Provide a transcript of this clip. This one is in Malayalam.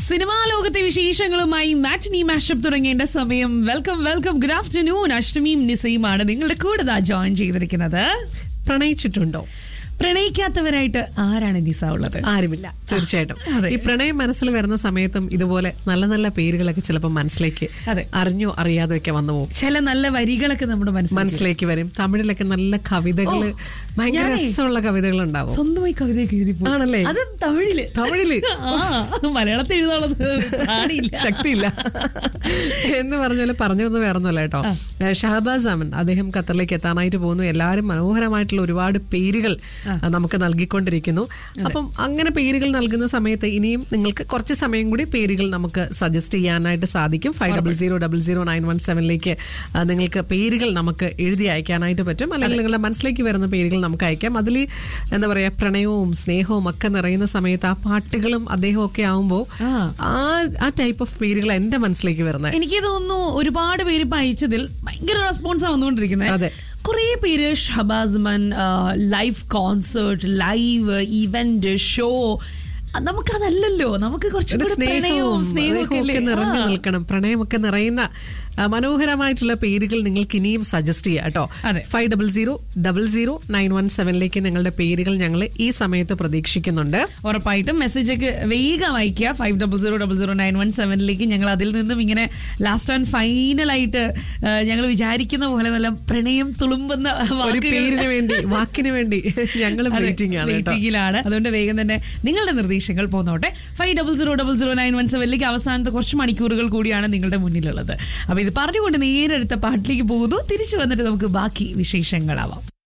സിനിമാ ലോകത്തെ വിശേഷങ്ങളുമായി മാറ്റിനി മാഷപ്പ് തുടങ്ങേണ്ട സമയം വെൽക്കം വെൽക്കം ഗുഡ് ആഫ്റ്റർനൂൺ അഷ്ടമിയും നിസയുമാണ് നിങ്ങളുടെ കൂടെ ദാ ജോയിൻ ചെയ്തിരിക്കുന്നത് പ്രണയിച്ചിട്ടുണ്ടോ പ്രണയിക്കാത്തവരായിട്ട് ആരാണ് നിസ ഉള്ളത് ആരുമില്ല തീർച്ചയായിട്ടും അതെ. ഈ പ്രണയം മനസ്സിൽ വരുന്ന സമയത്തും ഇതുപോലെ നല്ല നല്ല പേരുകളൊക്കെ ചിലപ്പോൾ മനസ്സിലേക്ക് അതെ. അറിഞ്ഞോ അറിയാതെ ഒക്കെ വന്നു പോകും ചില നല്ല വരികളൊക്കെ നമ്മുടെ മനസ്സിൽ മനസ്സിലേക്ക് വരും തമിഴിലൊക്കെ നല്ല കവിതകള് ഓ, ഭയങ്കര ഞാനേ- രസമുള്ള കവിതകൾ ഉണ്ടാവും സ്വന്തമായി കവിതയൊക്കെ എഴുതി പോയി. ആണല്ലേ? അതും തമിഴില് തമിഴില് ആ മലയാളത്തിൽ എഴുതാനുള്ളത് കാണില്ല ശക്തിയില്ല എന്ന് പറഞ്ഞാൽ പറഞ്ഞു വന്ന് വേറൊന്നുമല്ല കേട്ടോ ഷഹബാസ് അമൻ അദ്ദേഹം ഖത്തറിലേക്ക് എത്താനായിട്ട് പോകുന്നു എല്ലാവരും മനോഹരമായിട്ടുള്ള ഒരുപാട് പേരുകൾ ആ, നമുക്ക് നൽകിക്കൊണ്ടിരിക്കുന്നു അപ്പം അങ്ങനെ പേരുകൾ നൽകുന്ന സമയത്ത് ഇനിയും നിങ്ങൾക്ക് കുറച്ച് സമയം കൂടി പേരുകൾ നമുക്ക് സജസ്റ്റ് ചെയ്യാനായിട്ട് സാധിക്കും five double zero double zero nine one സെവനിലേക്ക് നിങ്ങൾക്ക് പേരുകൾ നമുക്ക് എഴുതി അയക്കാനായിട്ട് പറ്റും അല്ലെങ്കിൽ നിങ്ങളുടെ മനസ്സിലേക്ക് വരുന്ന പേരുകൾ നമുക്ക് അയക്കാം അതിൽ എന്താ പറയാ പ്രണയവും സ്നേഹവും ഒക്കെ നിറയുന്ന സമയത്ത് ആ പാട്ടുകളും അദ്ദേഹവും ഒക്കെ ആവുമ്പോൾ ആ. ആ ആ ടൈപ്പ് ഓഫ് പേരുകൾ എന്റെ മനസ്സിലേക്ക് വരുന്നത് എനിക്ക് തോന്നുന്നു ഒരുപാട് പേര് ഇപ്പൊ അയച്ചതിൽ ഭയങ്കര റെസ്പോൺസ് വന്നുകൊണ്ടിരിക്കുന്നത് അതെ. കുറെ പേര് ഷബാസ്മൻ live concert live event show നമുക്കതല്ലല്ലോ നമുക്ക് കുറച്ചും ഒരു കൂടി സ്നേഹവും പ്രണയവും സ്നേഹവും ഒക്കെ സ്നേഹമൊക്കെ അല്ലേ? നിറഞ്ഞു ആ. നിൽക്കണം പ്രണയമൊക്കെ നിറയുന്ന ആ, മനോഹരമായിട്ടുള്ള പേരുകൾ നിങ്ങൾക്ക് ഇനിയും സജസ്റ്റ് ചെയ്യാം കേട്ടോ അതെ. Five double zero double zero nine one സെവനിലേക്ക് നിങ്ങളുടെ പേരുകൾ ഞങ്ങൾ ഈ സമയത്ത് പ്രതീക്ഷിക്കുന്നുണ്ട് ഉറപ്പായിട്ടും മെസ്സേജ് ഒക്കെ വേഗം അയക്കുക five double zero double zero nine one സെവനിലേക്ക് ഞങ്ങൾ അതിൽ നിന്നും ഇങ്ങനെ ലാസ്റ്റ് ആൻഡ് ഫൈനലായിട്ട് ഞങ്ങൾ വിചാരിക്കുന്ന പോലെ നല്ല പ്രണയം തുളുമ്പുന്ന ഒരു വാക്കുകൾ- പേരിന് വേണ്ടി വാക്കിന് വേണ്ടി ഞങ്ങൾ അതെ, വെയിറ്റിംഗ് ആണ് കേട്ടോ വെയിറ്റിംഗിലാണ് അതുകൊണ്ട് വേഗം തന്നെ നിങ്ങളുടെ നിർദ്ദേശങ്ങൾ പോന്നോട്ടെ five double zero double zero nine one സെവനിലേക്ക് അവസാനത്തെ കുറച്ച് മണിക്കൂറുകൾ കൂടിയാണ് നിങ്ങളുടെ മുന്നിലുള്ളത് അപ്പൊ ഇത് പറഞ്ഞുകൊണ്ട് നേരെ അടുത്ത പാട്ടിലേക്ക് പോകുന്നു തിരിച്ചു വന്നിട്ട് നമുക്ക് ബാക്കി വിശേഷങ്ങളാവാം